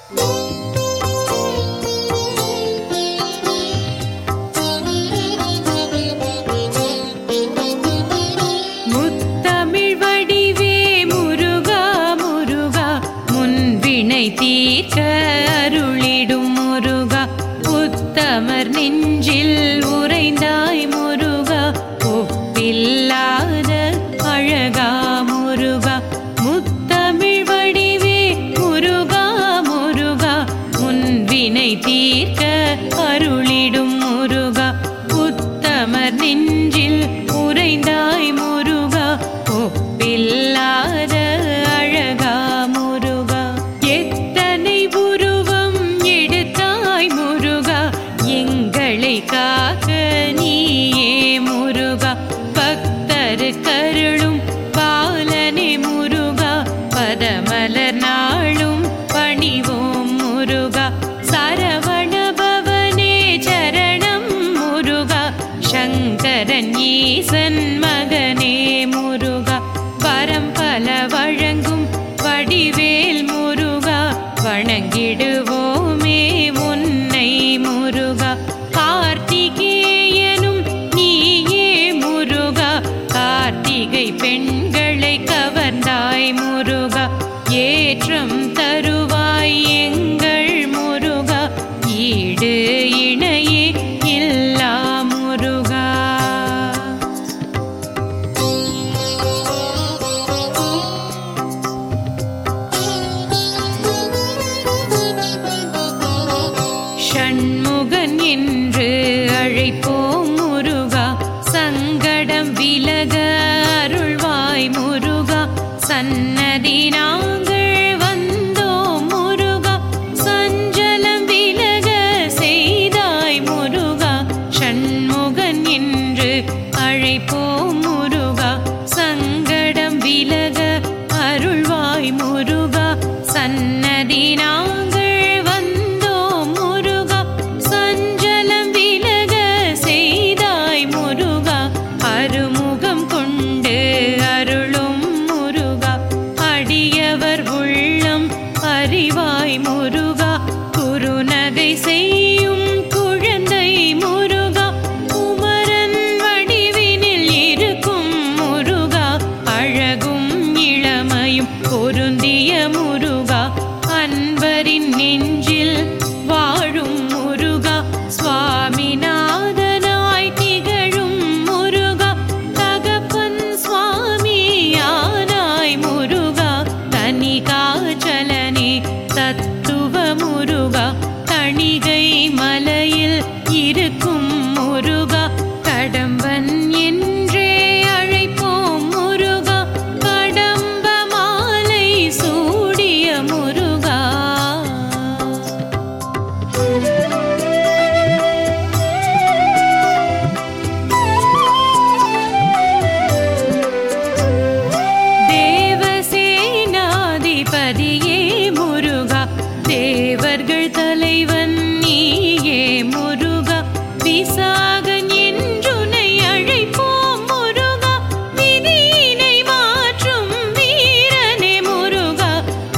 முத்தமிழ் வடிவே முருகா முருகா முன்வினை தீர்க்க அருளிடும் முருகா உத்தமர் நெஞ்சில் உறைந்தாய் முருகா ஒப்பில்லாத அழகா முருகா முத்தமிழ் வடிவே முருகா முருகா முன்வினை தீர்க்க அருளிடும் முருகா உத்தமர் நெஞ்சில் உறைந்தாய் முருகா ஒப்பில்லாத அழகா முருகா எத்தனை உருவம் எடுத்தாய் முருகா எங்களை காக்க நீயே முருகா பக்தரு கருளும் பாலனே முருகா பதமலர் நாளும் பணிவோம் முருகா சரவண பவனே சரணம் முருகா சங்கரன் ஈசன் மகனே முருகா வரம் பல வழங்கும் வடிவேல் முருகா வணங்கிடுவோமே உன்னை முருகா கார்த்திகேயனும் நீயே முருகா கார்த்திகை பெண்களை கவர்ந்தாய் முருகா ஏற்றம் தருவாய் எங்கள் முருகா ஈடு இணையே இல்லா முருகா ஷண்முகன் என்று அழைப்போம் முருகா சங்கடம் விலக அருள்வாய் முருகா சன்னதி நாங்கள் வந்தோம் முருகா சஞ்சலம் விலக செய்தாய் முருகா ஷண்முகன் என்று அழைப்போம் முருகா சங்கடம் விலக அருள்வாய் முருகா சன்னதி நாங்கள் வந்தோம் முருகா சஞ்சலம் விலக செய்தாய் முருகா அருமுகம் கொண்டு அருளும் முருகா அடியவர் உள்ளம் அறிவாய் முருகா குறுநகை செய்யும் குழந்தை முருகா குமரன் வடிவினில் இருக்கும் முருகா அழகும் இளமையும் பொருந்திய முருகா அன்பரின் நெஞ்சில் வாழும் முருகா சுவாமிநாதனாய் திகழும் முருகா தகப்பன் சுவாமியானாய் முருகா தனிகாச்சலனே தத்துவ முருகா தணிகை மலையில் இருக்கும் முருகா கடம்பன் என்றே அழைப்போம் முருகா கடம்ப மாலை சூடிய முருகா தேவசேனாதிபதியே முருகா தேவர்கள் தலைவன் நீயே முருகா விசாகன் என்றுனை அழைப்போம் முருகா விதியினை மாற்றும் வீரனே முருகா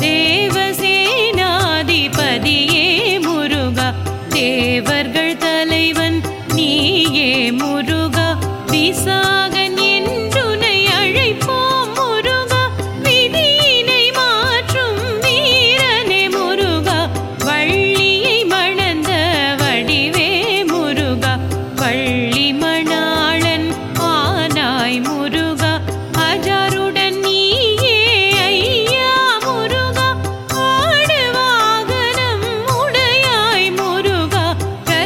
தேவசேனாதிபதியே முருகா தேவர்கள் தலைவன் நீயே முருகா விசாகன் என்றுனை அழைப்போம் முருகா விதியினை மாற்றும் வீரனே முருகா வள்ளியை மணந்த வடிவே முருகா வள்ளி மணாளன் ஆனாய் முருகா அஜாருடன் நீயே ஐயா முருகா ஆடு வாகனம் உடையாய் முருகா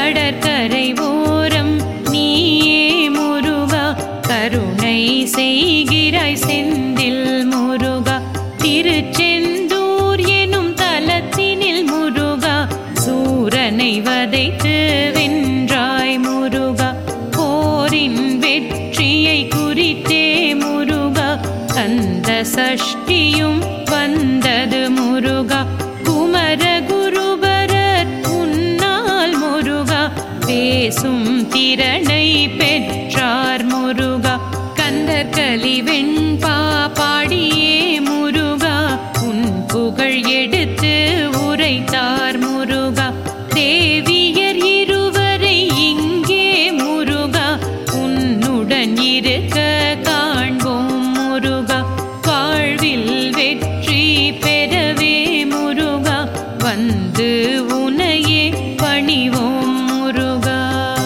கடற்கரை ஓரம் நீயே முருகா கருணை செய்கிறாய் செந்தில் முருகா திருச்செந்தூர் எனும் தலத்தினில் முருகா சூரனை வதைத்து வென்றாய் முருகா போரின் வெற்றியை குறித்தே முருகா கந்த சஷ்டியும் வந்தது முருகா குமர குருபரர் உன்னால் முருகா பேசும் திறனை பெற்றார் முருகா கந்தர்களி வெண்பா பாடியே முருகா உன் புகழ் எடுத்து உரைத்தார் முருகா தேவியர் இருவரை இங்கே முருகா உன்னுடன் இருக்க காண்போம் முருகா வாழ்வில் வெற்றி பெறவே முருகா வந்து உனையே பணிவோம் முருகா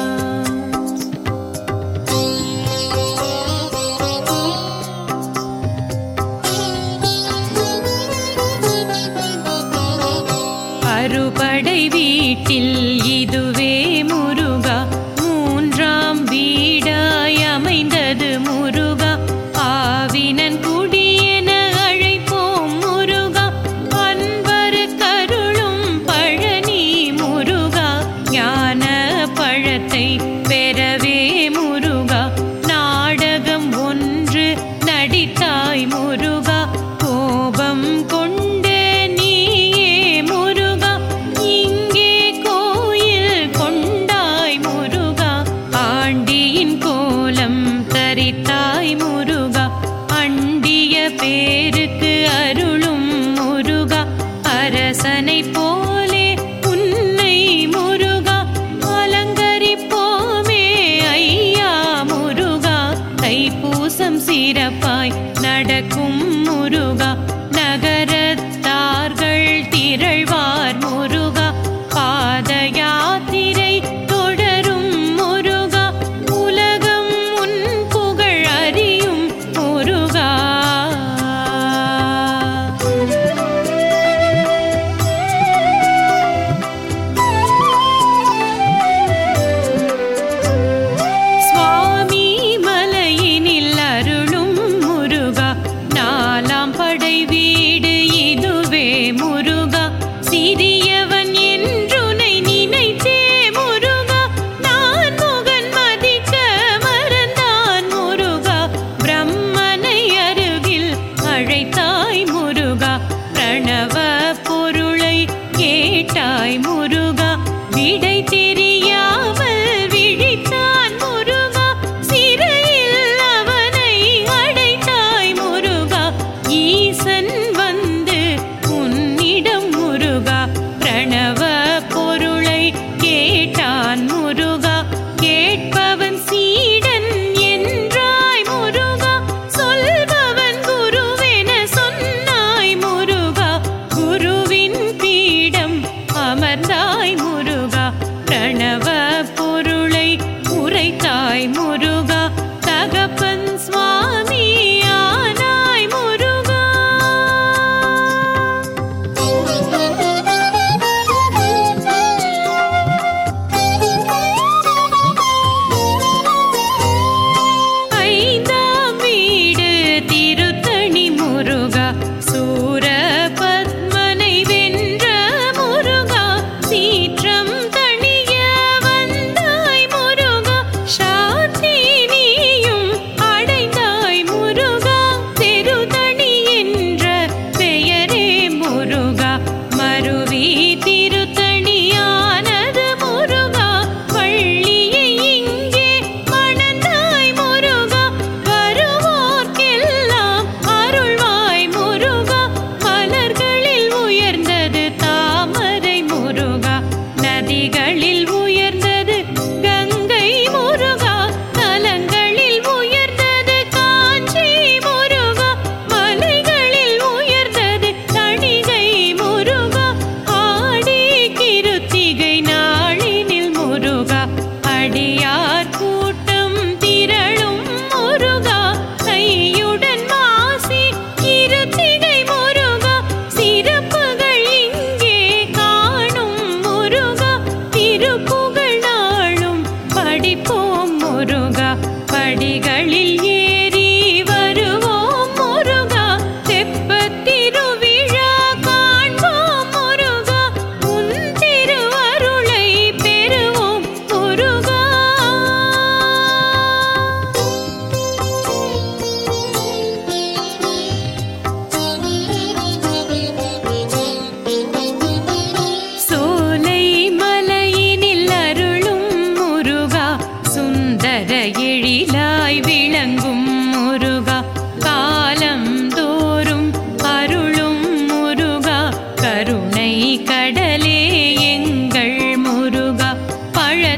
அறுபடை வீட்டில் இதுவே முருகா மூன்றாம் வீடாய் அமைந்தது முருகா ஆவினன் குடியென அழைப்போம் முருகா அன்பரு கருளும் பழனி முருகா ஞான பழத்தை பெறவே முருகா நாடகம் ஒன்று நடித்தாய் முருகா கோபம் கொண்டு நீயே முருகா இங்கே கோயில் கொண்டாய் முருகா ஆண்டியின் கோலம் தரித்தாய் முருகா அண்டிய பேருக்கு அருளும் முருகா அரசனை போலே உன்னை முருகா அலங்கரிப்போமே ஐயா முருகா தைப்பூசம் சிறப்பாய் நடக்கும் முருகா நகரத்தார்கள் திரள்வார் முருகா பாத யாத்திரை தொடரும் முருகா உலகம் உன் புகழ் அறியும் முருகா சுவாமி மலையினில் அருளும் முருகா நாலாம் படை வீடு இதுவே முருகா சிறியவன் என்றுனை நினைத்தே முருகா நான் முகன் மதிக்க மறந்தான் முருகா பிரம்மனை அருகில் அழைத்தாய் முருகா பிரணவ பொருளை கேட்டாய் முருகா விடை தெரியாமல் விழித்தான் முருகா சிறையில் அவனை அடைத்தாய் முருகா ஈசன் வந்து உன்னிடம் முருகா பிரணவ பொருளை கேட்டான் முருகா கேட்பவன் சீடன் என்றாய் முருகா சொல்பவன் குருவென சொன்னாய் முருகா குருவின் பீடம் அமர்ந்தாய் முருகா பிரணவ பொருளை உரைத்தாய் முருகா தகப்பன் சுவாமி ஆனாய் முருகா ஐந்தாம் வீடு திருத்தணி முருகா சூர பத்மனை வென்ற முருகா சீற்றம் தணிய வந்த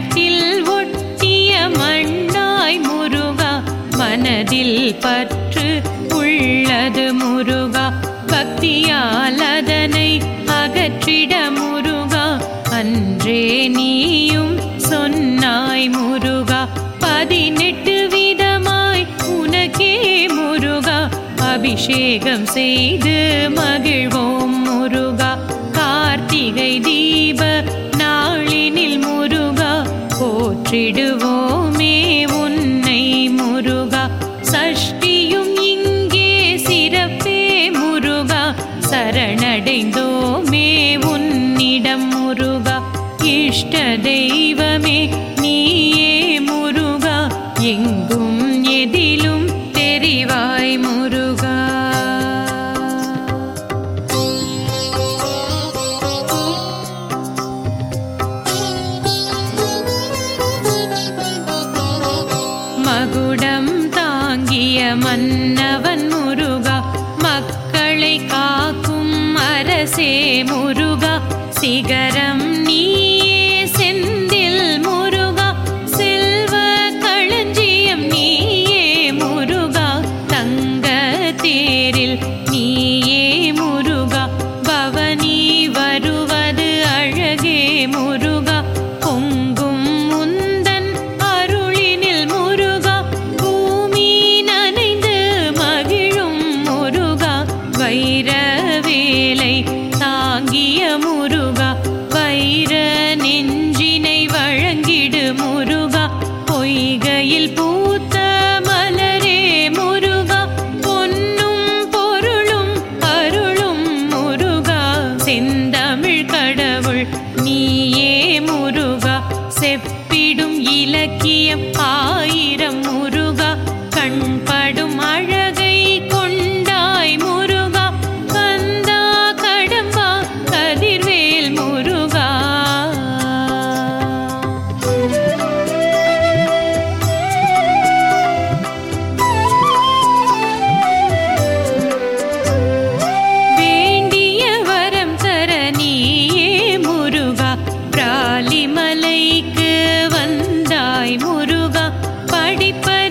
மனத்தில் ஒட்டிய மண்ணாய் முருகா மனதில் பற்று உள்ளது முருகா பக்தியால் அதனை அகற்றிட முருகா அன்றே நீயும் சொன்னாய் முருகா பதினெட்டு விதமாய் உனக்கே முருகா அபிஷேகம் செய்து மகிழ்வோம் முருகா கார்த்திகை தீப நாளினில் முருகா போற்றிடுவோமே உன்னை முருகா சஷ்டியும் இங்கே சிறப்பே முருகா சரணடைந்தோமே உன்னிடம் முருகா இஷ்ட தெய்வமே நீயே முருகா எங்கும் எதிலும் தெரிவாய் முருகா மகுடம் தாங்கிய மன்னவன் முருகா மக்களை காக்கும் அரசே முருகா சிகரம் நீயே செந்தில் முருகா செல்வ களஞ்சியம் நீயே முருகா தங்க தேரில் நீயே முருகா பவனி வருவது அழகே முருகா பொங்கும் முந்தன் அருளினில் முருகா பூமி நனைந்து மகிழும் முருகா வைரவேலை தாங்கிய முருகா வைர நெஞ்சினை வழங்கிடு முருகா பொய்கையில் பூத்த மலரே முருகா பொன்னும் பொருளும் அருளும் முருகா செந்தமிழ் கடவுள் நீயே முருகா செப்பிடும் இலக்கியம் ஆயிரம் முருகா கண்படும் அழகை கொண்டாய் முருகா கந்தா கடம்பா கதிர்வேல் முருகா வேண்டிய வரம் தர நீயே முருகா பிராலிமலைக்கு வந்தாய் முருகா படிப்ப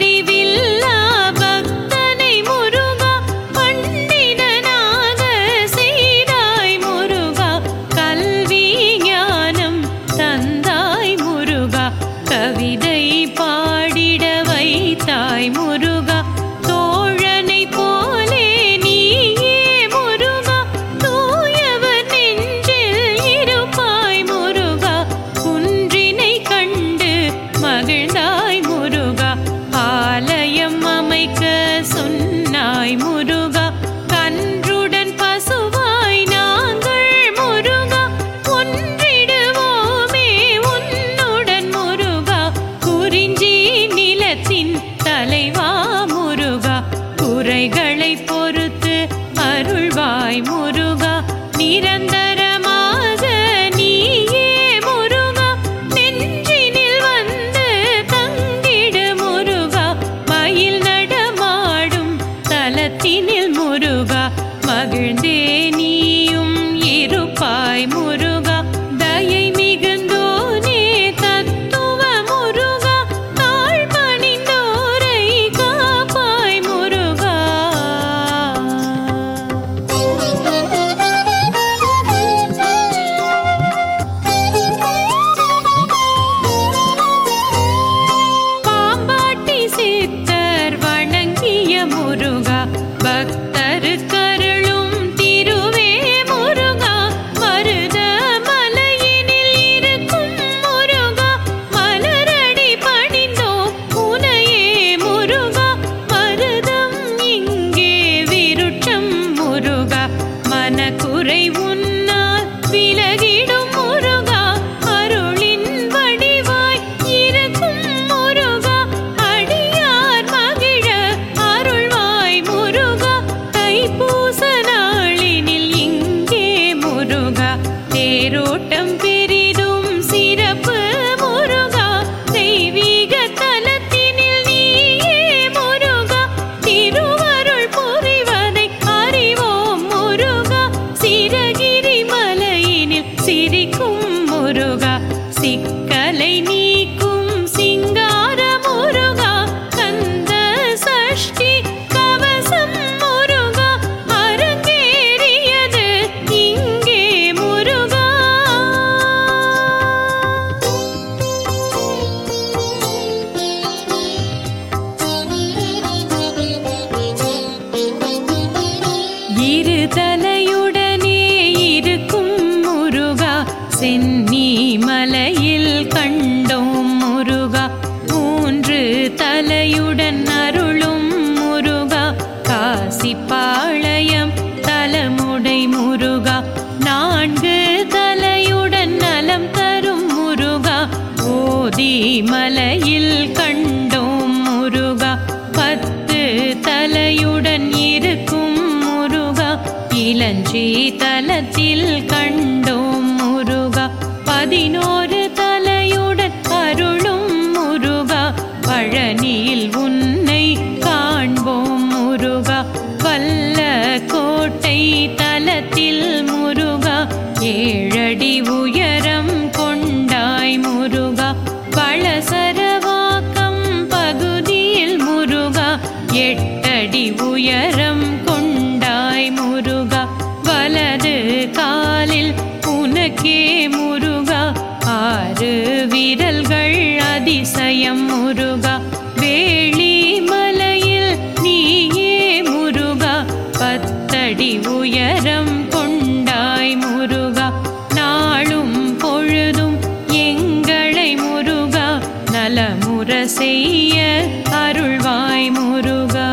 பொதிமலையில் கண்டோம் முருகா பத்து தலையுடன் இருக்கும் முருகா இளஞ்சி தலத்தில் கண்டோம் முருகா பதினோரு தலையுடன் அருளும் முருகா பழனியில் உன்னை காண்போம் முருகா வல்ல கோட்டை தலத்தில் முருகா ஏழடி உயரம் கொண்டாய் முருகா பழசரவாக்கம் பகுதியில் முருகா எட்டடி உயரம் கொண்டாய் முருகா வலது காலில் உனக்கே முருகா ஆறு விரல்கள் அதிசயம் முருகா வேளி மலையில் நீயே முருகா பத்தடி உயரம் கொண்டாய் முருகா நாளும் பொழுதும் எங்களை முருகா நலமுற செய்ய அருள்வாய் முருகா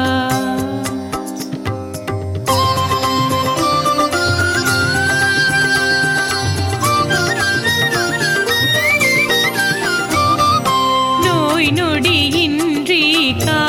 நோய் நொடியின்றி கா